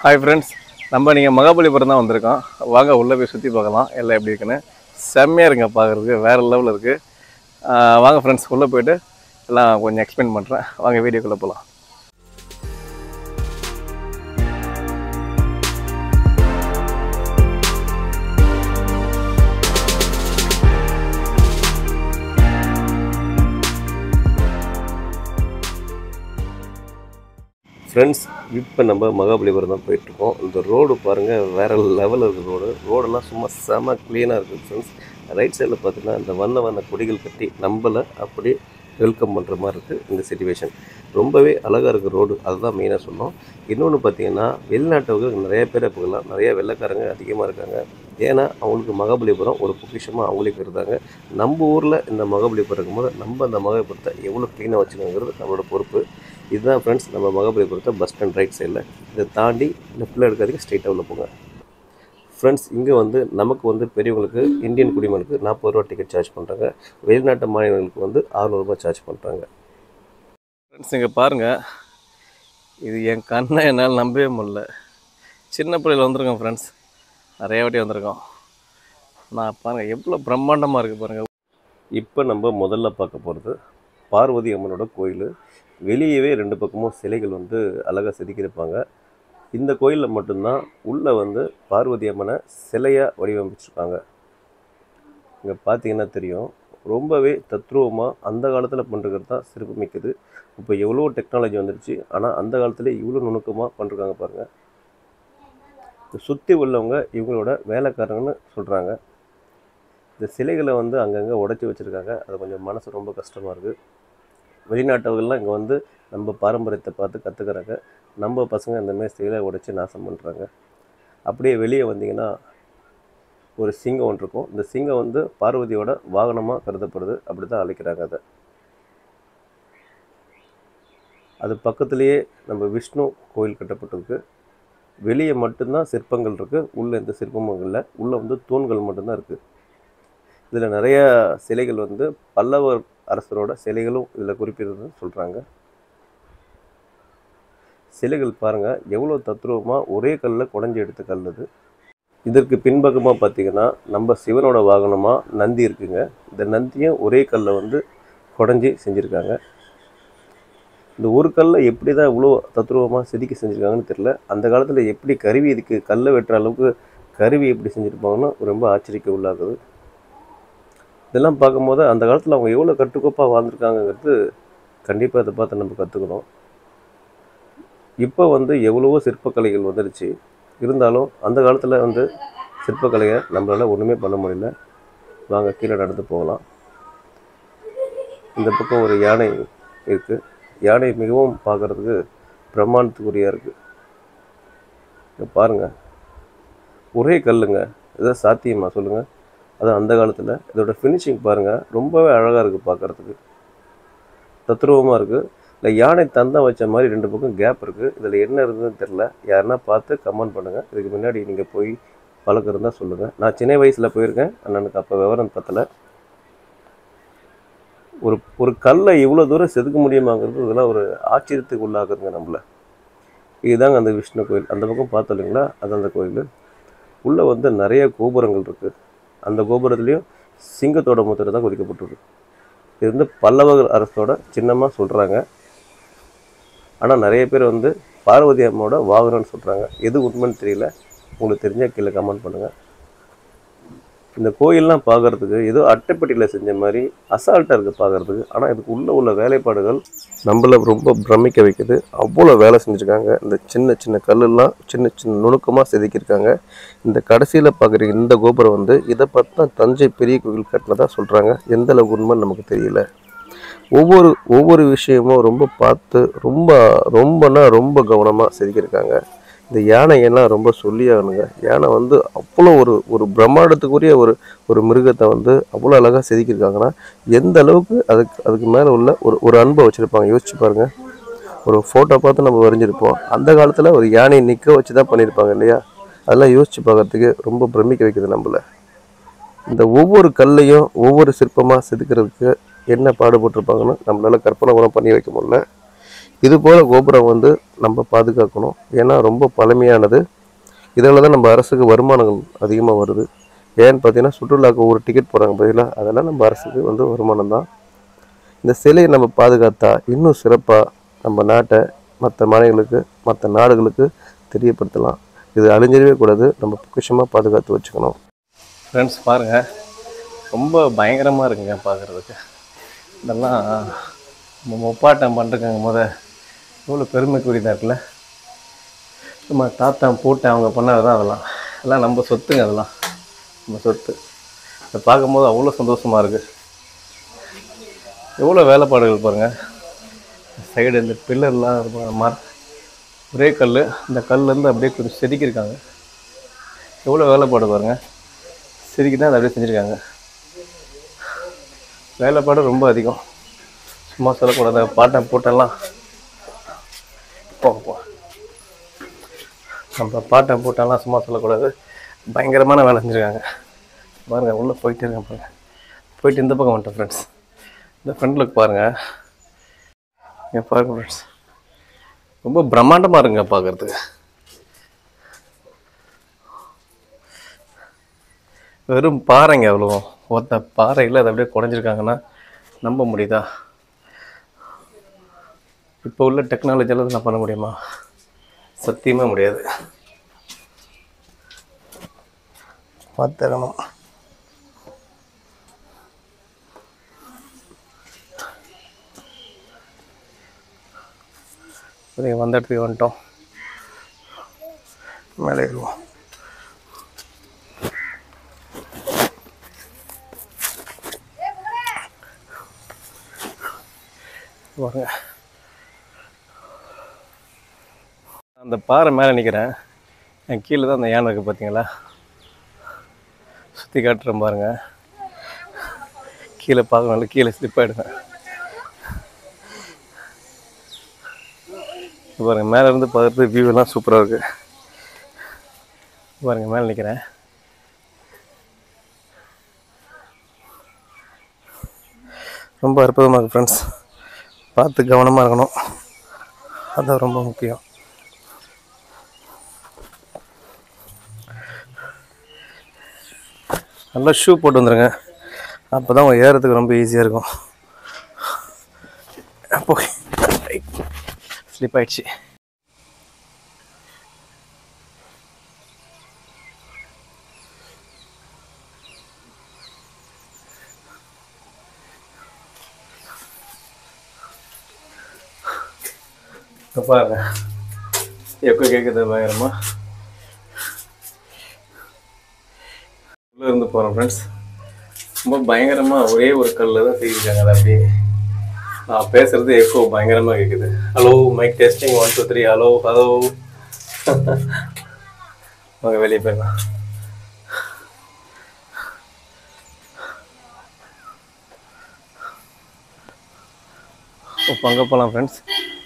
hi friends நம்ம நீங்கள் மகாபலிபுரம் தான் வந்திருக்கோம் வாங்க உள்ளே போய் சுற்றி பார்க்கலாம் எல்லாம் எப்படி இருக்குன்னு செம்மையாக இருங்க பார்க்குறதுக்கு வேறு லெவலில் இருக்குது வாங்க ஃப்ரெண்ட்ஸ் உள்ளே போயிட்டு எல்லாம் கொஞ்சம் எக்ஸ்பிளைன் பண்ணுறேன் வாங்க வீடியோக்குள்ளே போகலாம் ஃப்ரெண்ட்ஸ் இப்போ நம்ம மகாபலிபுரம் தான் போயிட்டுருக்கோம் இந்த ரோடு பாருங்கள் வேறு லெவலில் இருக்குது ரோடு ரோடெல்லாம் சும்மா செம க்ளீனாக இருக்குது ஃப்ரெண்ட்ஸ் ரைட் சைடில் பார்த்தீங்கன்னா இந்த வண்ண வண்ண கொடிகள் கட்டி நம்மளை அப்படியே வெல்கம் பண்ணுற மாதிரி இருக்குது இந்த சிச்சுவேஷன் ரொம்பவே அழகாக இருக்குது ரோடு அதுதான் மெயினாக சொன்னோம் இன்னொன்று பார்த்தீங்கன்னா வெளிநாட்டவர்கள் நிறைய பேர் இப்போலாம் நிறைய வெள்ளைக்காரங்க அதிகமாக இருக்காங்க ஏன்னா அவங்களுக்கு மகாபலிபுரம் ஒரு பொக்கிஷமாக அவங்களே கருதாங்க நம்ம ஊரில் இந்த மகாபலிபுரம் இருக்கும்போது நம்ம அந்த மகாபலிபுரத்தை எவ்வளோ க்ளீனாக வச்சுக்கோங்கிறது நம்மளோட பொறுப்பு இதுதான் ஃப்ரெண்ட்ஸ் நம்ம மகாபலிபுரத்தை பஸ் ஸ்டாண்ட் ரைட் சைடில் இதை தாண்டி லெஃப்ட்டில் எடுக்காதீங்க ஸ்ட்ரெயிட்டாக உள்ள போங்க ஃப்ரெண்ட்ஸ் இங்கே வந்து நமக்கு வந்து பெரியவங்களுக்கு இந்தியன் குடிமகனுக்கு நாற்பது ரூபா டிக்கெட் சார்ஜ் பண்ணுறாங்க வெளிநாட்டு மாநிலங்களுக்கு வந்து அறநூறுபா சார்ஜ் பண்ணுறாங்க ஃப்ரெண்ட்ஸ் இங்கே பாருங்கள் இது என் கண்ணை என்னால் நம்பவே முடியல சின்ன பிள்ளையில் வந்திருக்கோம் ஃப்ரெண்ட்ஸ் நிறைய வாட்டி வந்திருக்கோம் நான் பாருங்கள் எவ்வளோ பிரம்மாண்டமாக இருக்குது பாருங்கள் இப்போ நம்ம முதல்ல பார்க்க போகிறது பார்வதி அம்மனோட கோயில் வெளியவே ரெண்டு பக்கமும் சிலைகள் வந்து அழகாக செதுக்கியிருப்பாங்க இந்த கோயிலில் மட்டும்தான் உள்ளே வந்து பார்வதி அம்மனை சிலையாக வடிவமைச்சிருக்காங்க இங்கே பார்த்தீங்கன்னா தெரியும் ரொம்பவே தத்ரூபமாக அந்த காலத்தில் பண்ணுறது தான் சிறப்பு மிக்கது இப்போ எவ்வளோ டெக்னாலஜி வந்துருச்சு ஆனால் அந்த காலத்துல இவ்வளோ நுணுக்கமாக பண்ணிருக்காங்க பாருங்கள் சுற்றி உள்ளவங்க இவங்களோட வேலைக்காரங்கன்னு சொல்கிறாங்க இந்த சிலைகளை வந்து அங்கங்கே உடைச்சி வச்சுருக்காங்க அது கொஞ்சம் மனசு ரொம்ப கஷ்டமாக இருக்குது வெளிநாட்டவர்கள்லாம் இங்கே வந்து நம்ம பாரம்பரியத்தை பார்த்து கற்றுக்கிறாங்க நம்ம பசங்க இந்த மாதிரி சிலை உடைச்சி நாசம் பண்ணுறாங்க அப்படியே வெளியே வந்தீங்கன்னா ஒரு சிங்கம் ஒன்று இருக்கும் இந்த சிங்கம் வந்து பார்வதியோட வாகனமாக கருதப்படுது அப்படி தான் அழைக்கிறாங்க அதை அது பக்கத்துலேயே நம்ம விஷ்ணு கோயில் கட்டப்பட்டிருக்கு வெளியே மட்டும்தான் சிற்பங்கள் இருக்குது உள்ளே எந்த சிற்பமும் இல்லை உள்ளே வந்து தூண்கள் மட்டும்தான் இருக்குது இதில் நிறைய சிலைகள் வந்து பல்லவர் அரசரோட சிலைகளும் இதில் குறிப்பிடுறதுன்னு சொல்கிறாங்க சிலைகள் பாருங்கள் எவ்வளோ தத்ரூபமாக ஒரே கல்லில் குடஞ்சி எடுத்த கல் அது இதற்கு பின்பக்கமாக பார்த்தீங்கன்னா நம்ம சிவனோட வாகனமாக நந்தி இருக்குங்க இந்த நந்தியும் ஒரே கல்லை வந்து குடஞ்சி செஞ்சுருக்காங்க இந்த ஒரு கல்லை எப்படி தான் இவ்வளோ தத்ரூபமாக செதுக்கி செஞ்சுருக்காங்கன்னு தெரில அந்த காலத்தில் எப்படி கருவி இதுக்கு கல்லை வெட்டுற அளவுக்கு கருவி எப்படி செஞ்சுருப்பாங்கன்னா ரொம்ப ஆச்சரிக்க உள்ளாகுது இதெல்லாம் பார்க்கும்போது அந்த காலத்தில் அவங்க எவ்வளோ கட்டுக்கோப்பாக வாழ்ந்துருக்காங்கங்கிறது கண்டிப்பாக இதை பார்த்து நம்ம கற்றுக்கணும் இப்போ வந்து எவ்வளவோ சிற்பக்கலைகள் வந்துடுச்சு இருந்தாலும் அந்த காலத்தில் வந்து சிற்பக்கலையை நம்மளால் ஒன்றுமே பண்ண முடியல வாங்க கீழே நடந்து போகலாம் இந்த பக்கம் ஒரு யானை இருக்குது யானை மிகவும் பார்க்குறதுக்கு பிரம்மாண்டத்துக்குரியாக இருக்குது இங்க பாருங்கள் ஒரே கல்லுங்க இதை சாத்தியமா சொல்லுங்கள் அது அந்த காலத்தில் இதோட ஃபினிஷிங் பாருங்கள் ரொம்பவே அழகாக இருக்குது பார்க்குறதுக்கு தத்ரூபமாக இருக்குது இல்லை யானை தந்தம் வச்ச மாதிரி ரெண்டு பக்கம் கேப் இருக்குது இதில் என்ன இருந்ததுன்னு தெரில யாருன்னா பார்த்து கமெண்ட் பண்ணுங்கள் இதுக்கு முன்னாடி நீங்கள் போய் பழக்கம் இருந்தால் சொல்லுங்கள் நான் சின்ன வயசில் போயிருக்கேன் அண்ணனுக்கு அப்போ விவரம் பத்தலை ஒரு ஒரு கல்லை இவ்வளோ தூரம் செதுக்க முடியுமாங்கிறது இதெல்லாம் ஒரு ஆச்சரியத்துக்கு உள்ளாக்குதுங்க நம்மளை இதுதாங்க அந்த விஷ்ணு கோயில் அந்த பக்கம் பார்த்தோம் இல்லைங்களா அது அந்த கோயில் உள்ளே வந்து நிறைய கோபுரங்கள் இருக்குது அந்த கோபுரத்துலேயும் சிங்கத்தோட முத்திரை தான் குறிக்கப்பட்டிருக்கு இது வந்து பல்லவ அரசோட சின்னமாக சொல்கிறாங்க ஆனால் நிறைய பேர் வந்து பார்வதி அம்மாவோட வாகனம்னு சொல்கிறாங்க எது உண்மைன்னு தெரியல உங்களுக்கு தெரிஞ்சால் கீழே கமெண்ட் பண்ணுங்கள் இந்த கோயிலெலாம் பார்க்குறதுக்கு ஏதோ அட்டைப்பட்டியில் செஞ்ச மாதிரி அசால்ட்டாக இருக்குது பார்க்குறதுக்கு ஆனால் இதுக்கு உள்ளே உள்ள வேலைப்பாடுகள் நம்மள ரொம்ப பிரமிக்க வைக்குது அவ்வளோ வேலை செஞ்சுருக்காங்க இந்த சின்ன சின்ன கல்லெல்லாம் சின்ன சின்ன நுணுக்கமாக செதுக்கியிருக்காங்க இந்த கடைசியில் பார்க்குற இந்த கோபுரம் வந்து இதை பார்த்து தான் தஞ்சை பெரிய கோயில் கட்டினதா சொல்கிறாங்க எந்த அளவுக்கு உண்மைன்னு நமக்கு தெரியல ஒவ்வொரு ஒவ்வொரு விஷயமும் ரொம்ப பார்த்து ரொம்ப ரொம்பனா ரொம்ப கவனமாக செதுக்கியிருக்காங்க இந்த யானையெல்லாம் ரொம்ப சொல்லியாகணுங்க யானை வந்து அவ்வளோ ஒரு ஒரு பிரம்மாண்டத்துக்குரிய ஒரு ஒரு மிருகத்தை வந்து அவ்வளோ அழகாக செதுக்கியிருக்காங்கன்னா எந்த அளவுக்கு அதுக்கு அதுக்கு மேலே உள்ள ஒரு ஒரு அன்பை வச்சுருப்பாங்க யோசிச்சு பாருங்கள் ஒரு ஃபோட்டோ பார்த்து நம்ம வரைஞ்சிருப்போம் அந்த காலத்தில் ஒரு யானையை நிற்க வச்சு தான் பண்ணியிருப்பாங்க இல்லையா அதெல்லாம் யோசிச்சு பார்க்கறதுக்கு ரொம்ப பிரமிக்க வைக்குது நம்மள இந்த ஒவ்வொரு கல்லையும் ஒவ்வொரு சிற்பமாக செதுக்கிறதுக்கு என்ன பாடுபட்டிருப்பாங்கன்னு நம்மளால கற்பனை கூட பண்ணி வைக்க முடியல இது போல் கோபுரம் வந்து நம்ம பாதுகாக்கணும் ஏன்னா ரொம்ப பழமையானது இதில் தான் நம்ம அரசுக்கு வருமானங்கள் அதிகமாக வருது ஏன்னு பார்த்தீங்கன்னா சுற்றுலாவுக்கு ஒரு டிக்கெட் போடுறாங்க பதிலாக அதெல்லாம் நம்ம அரசுக்கு வந்து வருமானம் தான் இந்த சிலையை நம்ம பாதுகாத்தா இன்னும் சிறப்பாக நம்ம நாட்டை மற்ற மாநிலங்களுக்கு மற்ற நாடுகளுக்கு தெரியப்படுத்தலாம் இது அழிஞ்சிடவே கூடாது நம்ம பொக்கிஷமாக பாதுகாத்து வச்சுக்கணும் ஃப்ரெண்ட்ஸ் பாருங்கள் ரொம்ப பயங்கரமாக இருக்குங்க பார்க்குறதுக்கு இதெல்லாம் நம்ம முப்பாட்டம் பண்ணுறதுங்க முத எவ்வளோ பெருமைக்குரியதாக இருக்குல்ல நம்ம தாத்தா போட்டேன் அவங்க பண்ணது தான் அதெல்லாம் எல்லாம் நம்ம சொத்துங்க அதெல்லாம் நம்ம சொத்து இதை பார்க்கும்போது அவ்வளோ சந்தோஷமாக இருக்குது எவ்வளோ வேலைப்பாடுகள் பாருங்கள் சைடு இந்த பில்லர்லாம் இருக்கும் மர ஒரே கல் இந்த கல்லேருந்து அப்படியே கொஞ்சம் செதுக்கியிருக்காங்க எவ்வளோ வேலைப்பாடு பாருங்கள் செதுக்கி தான் அதை அப்படியே செஞ்சுருக்காங்க வேலைப்பாடு ரொம்ப அதிகம் சும்மா சொல்லக்கூடாது பாட்டம் போட்டெல்லாம் போ போ நம்ம பாட்டம் போட்டெல்லாம் சும்மா சொல்லக்கூடாது பயங்கரமான வேலை செஞ்சுருக்காங்க பாருங்கள் உள்ளே போயிட்டே இருக்கேன் பாருங்க போயிட்டு இந்த பக்கம் வந்துட்டேன் ஃப்ரெண்ட்ஸ் இந்த ஃப்ரண்ட் லுக் பாருங்கள் இங்கே பாருங்க ஃப்ரெண்ட்ஸ் ரொம்ப பிரம்மாண்டமாக இருங்க பார்க்குறதுக்கு வெறும் பாறைங்க அவ்வளோ ஒருத்த பாறையில் அதை அப்படியே குறைஞ்சிருக்காங்கன்னா நம்ப முடியுதா இப்போ உள்ள டெக்னாலஜியால் நான் பண்ண முடியுமா சத்தியமாக முடியாது பார்த்துக்கணும் சரி வந்த இடத்துக்கு வந்துட்டோம் மேலே ஏறுவோம் வாங்க அந்த பாறை மேலே நிற்கிறேன் என் கீழே தான் அந்த யானை இருக்குது பார்த்தீங்களா சுற்றி காட்டுறேன் பாருங்க கீழே பார்க்கணும்ல கீழே ஸ்லிப் ஆகிடுவேன் இங்க பாருங்க மேலே இருந்து பார்க்குறது வியூ எல்லாம் சூப்பராக இருக்குது பாருங்க மேலே நிற்கிறேன் ரொம்ப அற்புதமாக இருக்குது ஃப்ரெண்ட்ஸ் பார்த்து கவனமாக இருக்கணும் அதான் ரொம்ப முக்கியம் நல்லா ஷூ போட்டு வந்துருங்க அப்போ தான் ஏறதுக்கு ரொம்ப ஈஸியாக இருக்கும் அப்போ ஸ்லிப் ஆயிடுச்சு இங்க பாருங்க எப்போ கேட்குது பயங்கரமா உள்ள இருந்து போகிறோம் ஃப்ரெண்ட்ஸ் ரொம்ப பயங்கரமாக ஒரே ஒரு கல்லில் தான் செய்திருக்காங்க அதை அப்படியே நான் பேசுறது எக்கோ பயங்கரமாக கேட்குது hello mic testing one two three hello hello வாங்க வெளியே போயிடலாம் இப்போ அங்கே போகலாம் ஃப்ரெண்ட்ஸ்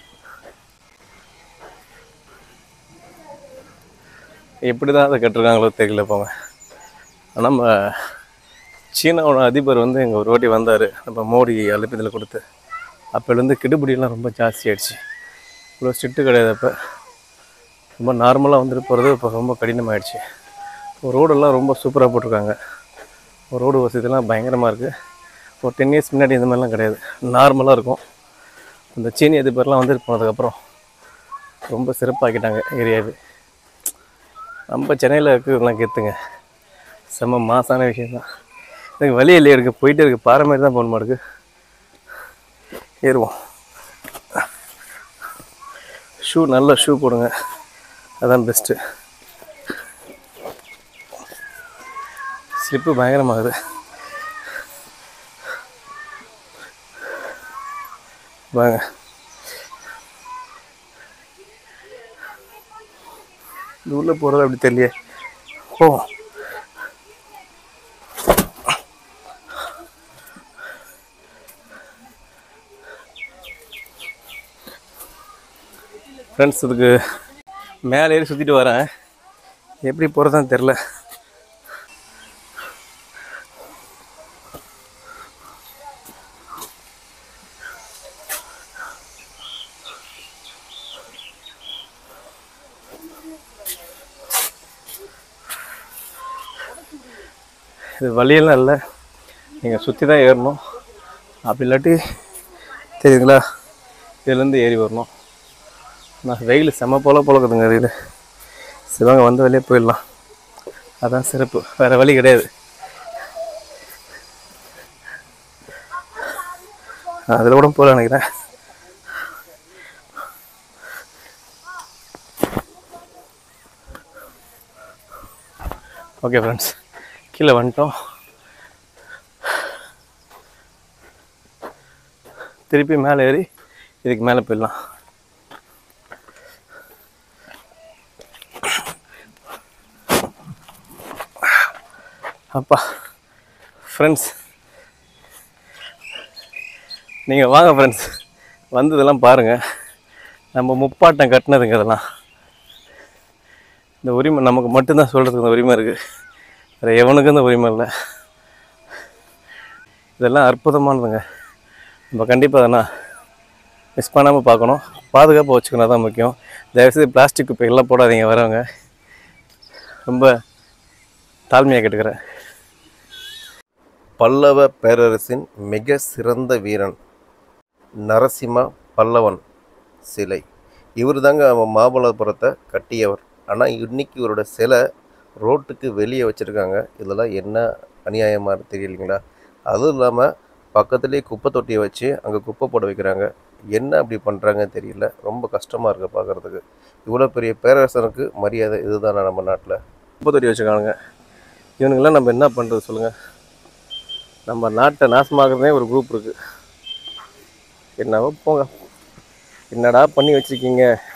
எப்படி தான் அதை கட்டிருக்காங்களோ தெரியல போங்க ஆனா, நம்ம சீனாவோட அதிபர் வந்து இங்கே ஒரு வாட்டி வந்தார் நம்ம மோடி அழைப்பதில் கொடுத்து அப்போலேருந்து கெடுபிடியெல்லாம் ரொம்ப ஜாஸ்தி ஆயிடுச்சு இவ்வளோ ஸ்ட்ரிக்ட்டு கிடையாது அப்போ ரொம்ப நார்மலாக வந்துட்டு போகிறது இப்போ ரொம்ப கடினமாயிடுச்சு இப்போ ரோடெல்லாம் ரொம்ப சூப்பராக போட்டிருக்காங்க ரோடு வசதியெல்லாம் பயங்கரமாக இருக்குது ஒரு டென் இயர்ஸ் முன்னாடி இந்த மாதிரிலாம் கிடையாது நார்மலாக இருக்கும் இந்த சீனி அதிபர்லாம் வந்துட்டு போனதுக்கப்புறம் ரொம்ப சிறப்பாக்கிட்டாங்க ஏரியாவே நம்ம சென்னையில் இருக்கிறதெல்லாம் கெத்துங்க செம்ம மாசான விஷயம் தான் எனக்கு வழி இல்லையே இருக்கு போயிட்டே இருக்கு பாறை மாதிரி தான் போகணுமா இருக்கு ஏறுவோம் ஷூ நல்ல ஷூ போடுங்க அதான் பெஸ்ட்டு ஸ்லிப்பு பயங்கரமாகுது வாங்க இது உள்ளே போகிறது அப்படி தெரியலையே போவோம் ஃப்ரெண்ட்ஸ் இதுக்கு மேலே ஏறி சுற்றிட்டு வரேன் எப்படி போகிறதான்னு தெரில இது வழியெல்லாம் இல்லை நீங்கள் சுற்றி தான் ஏறணும் அப்படி இல்லாட்டி தெரியுதுங்களா இதுலேருந்து ஏறி வரணும் நான் வெயில் செம்ம போல போலக்குதுங்க இது சிவங்க வந்து வெளியே போயிடலாம் அதான் சிறப்பு வேறு வழி கிடையாது அதில் கூட போகல நினைக்கிறேன் ஓகே ஃப்ரெண்ட்ஸ் கீழே வந்துட்டோம் திருப்பி மேலே ஏறி இதுக்கு மேலே போயிடலாம் அப்பா ஃப்ரெண்ட்ஸ் நீங்கள் வாங்க ஃப்ரெண்ட்ஸ் வந்து இதெல்லாம் பாருங்கள் நம்ம முப்பாட்டம் கட்டினதுங்க இதெல்லாம் இந்த உரிமை நமக்கு மட்டும்தான் சொல்கிறதுக்கு இந்த உரிமை இருக்குது வேறு எவனுக்கும் இந்த உரிமை இல்லை இதெல்லாம் அற்புதமானதுங்க நம்ம கண்டிப்பாக அதெல்லாம் மிஸ் பண்ணாமல் பார்க்கணும் பாதுகாப்பாக வச்சுக்கணும் தான் முக்கியம் தயவுசெய்து பிளாஸ்டிக் குப்பைகள்லாம் போடாதீங்க வரவங்க ரொம்ப தாழ்மையாக கேட்டுக்கிறேன் பல்லவ பேரரசின் மிக சிறந்த வீரன் நரசிம்ம பல்லவன் சிலை இவர் தாங்க மாமல்லபுரத்தை கட்டியவர் ஆனால் இன்னைக்கு இவரோட சிலை ரோட்டுக்கு வெளியே வச்சுருக்காங்க இதெல்லாம் என்ன அநியாயமாக தெரியலைங்களா அதுவும் இல்லாமல் பக்கத்துலேயே குப்பை தொட்டியை வச்சு அங்கே குப்பை போட வைக்கிறாங்க என்ன அப்படி பண்ணுறாங்கன்னு தெரியல ரொம்ப கஷ்டமாக இருக்குது பார்க்குறதுக்கு இவ்வளோ பெரிய பேரரசனுக்கு மரியாதை இதுதானா நம்ம நாட்டில் குப்பை தொட்டி வச்சுருக்கானுங்க இவனுங்கெல்லாம் நம்ம என்ன பண்ணுறது சொல்லுங்கள் நம்ம நாட்டை நாசமாக்குறதே ஒரு குரூப் இருக்குது என்னவோ போங்க என்னடா பண்ணி வச்சுருக்கீங்க